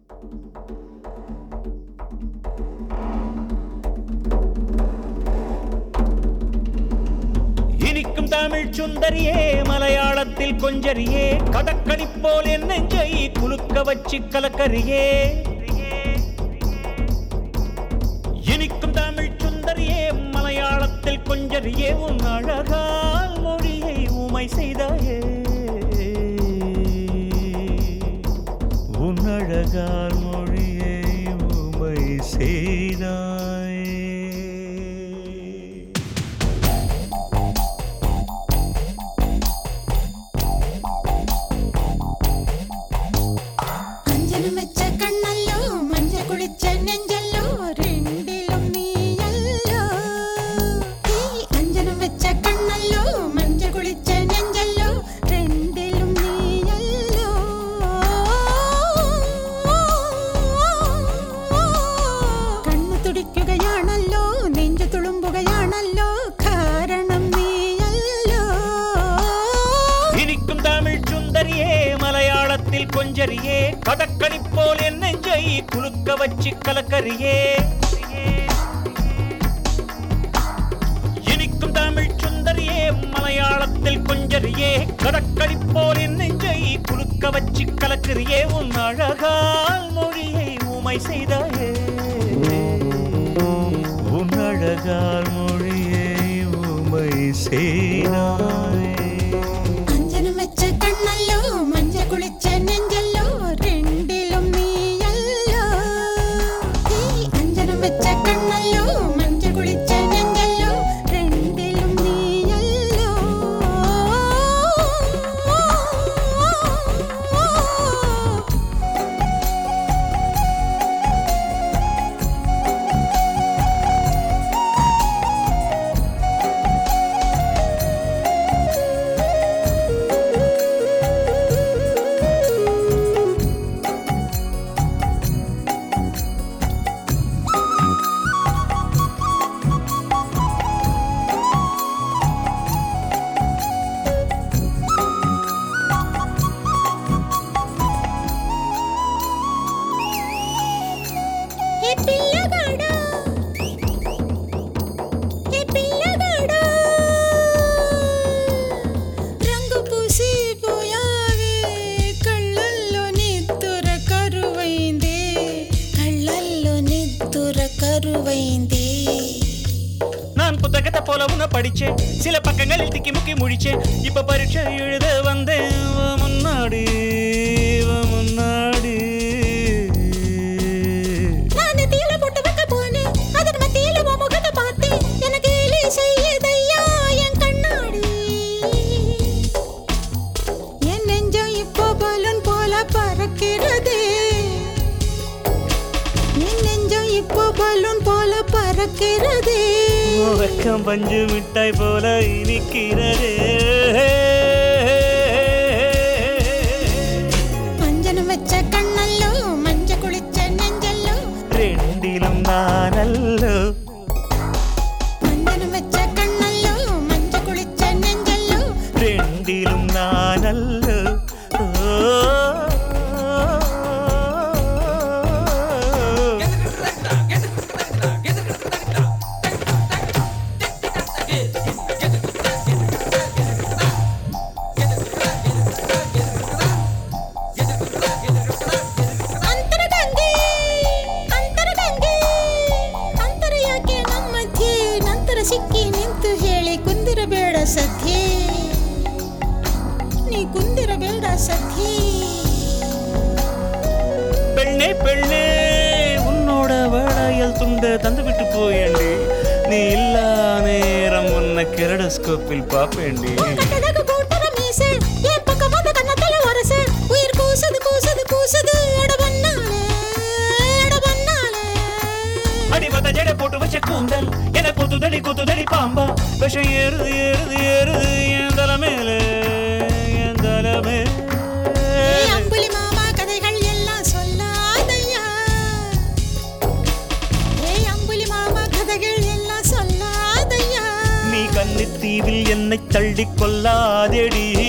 இனிக்கும் தமிழ் சுந்தரியே மலையாளத்தில் கொஞ்சரியே கடற்கடி போல் என் நெஞ்சை குலுக்க வச்சு கலக்கரியே இனிக்கும் தமிழ் சுந்தரியே மலையாளத்தில் கொஞ்சரியே உன் அழகால் மொழியை உமை செய்தாயே உன் அழகால் மொழியை உமை செய்தாயே അഞ്ജനം വെച്ച കണ്ണല്ലോ മഞ്ഞ കുളിച്ച നെഞ്ചല്ലോ രണ്ടിലും നീയല്ലോ ഈ അഞ്ജനം വെച്ച കണ്ണല്ലോ മഞ്ഞ കുളിച്ച നെഞ്ചല്ലോ രണ്ടിലും നീയല്ലോ കണ്ണു തുടിക്കുകയാണല്ലോ നെഞ്ചു തുളുമ്പുകയാണല്ലോ കാരണം നീയല്ലോ இனிக்கும் தமிழ் சுந்தரியே மலையாளத்தில் கொஞ்சரியே கடற்கடி போல் என் நெஞ்சை குலுக்க வச்சு கலக்கரியே இனிக்கும் தமிழ் சுந்தரியே மலையாளத்தில் கொஞ்சரியே கடற்கடி போல் என் நெஞ்சை குலுக்க வச்சு கலக்கரியே உன் அழகால் மொழியை உமை செய்தாயே உன் அழகால் மொழியை உமை செய்தாயே അഞ്ജനം വെച്ച കണ്ണല്ലോ മഞ്ഞ കുളിച്ച നെഞ്ചല്ലോ രണ്ടിലും നീയല്ലോ ഈ അഞ്ജനം വെച്ച കണ്ണല്ലോ മഞ്ഞ കുളിച്ച നെഞ്ചല്ലോ രണ്ടിലും നീയല്ലോ ఏ పిల్లగాడా ఏ పిల్లగాడా రంగు పూసి పోయావే కళ్ళల్లో నిద్దుర కరువైందే కళ్ళల్లో నిద్దుర కరువైందే நான் புத்தகத்தை போல உன்னை படிச்சேன் சில பக்கங்களில் திக்கி முக்கி முடிச்சேன் இப்ப பரீட்சை எழுத வந்தேன் உன் முன்னாடி உன் முன்னாடி நான் தீல போட்டு வைக்க போனேன் அதன் மத்தியில உன் முகத்தை பார்த்தேன் எனக்கு இலி செய்யுதையா என் கண்ணாடி என் நெஞ்சம் இப்போ பலூன் போல பறக்கிறதே என் நெஞ்சம் இப்போ பலூன் போல பறக்கிறதே உன் வெக்கம் பஞ்சு மிட்டாய் போல இனிக்கிறதே அஞ்சனம் வச்ச கண்ணல்லோ மஞ்ச குளிச்ச நெஞ்சல்லோ ரெண்டிலும் நானல்லோ அஞ்சனம் வச்ச கண்ணல்லோ மஞ்ச குளிச்ச நெஞ்சல்லோ ரெண்டிலும் நானல்லோ ಅಂತರಗಂಗೆ ಅಂತರಗಂಗೆ ಅಂತರ ಯಾಕೆ ನಮ್ಮ ಮಧ್ಯೆ ನಂತರ ಸಿಕ್ಕಿ ನಿಂತು ಹೇಳಿ ಕುಂದಿರಬೇಡ ಸದ್ಯೆ ನೀ ಕುಂದಿರಬೇಡ ಸದ್ಯೆ பெண்ணே பெண்ணே உன்னோட வளையல் துண்ட தந்து விட்டு போயேண்டி நீ இல்லா நேரம் உன்னை கிரடஸ்கோப்பில் பாப்பேண்டி கட்டடக கூட்டர மீச என் பக்கம் வந்து கண்ணத்துல வரச உயிர் கூசுது கூசுது கூசுது எட பண்ணாலே எட பண்ணாலே அடிமத்த ஜடை போட்டு வச்ச கூந்தல் என குத்துதடி குத்துதடி பாம்பா விஷம் ஏறுது ஏறுது ஏறுது என் தலை மேலே என் தலை ஏய் அம்புலி மாமா கதைகள் எல்லாம் சொல்லாதையா ஏய் அம்புலி மாமா கதைகள் எல்லாம் சொல்லாதையா நீ கன்னித்தீவில் என்னை தள்ளி கொல்லாதேடி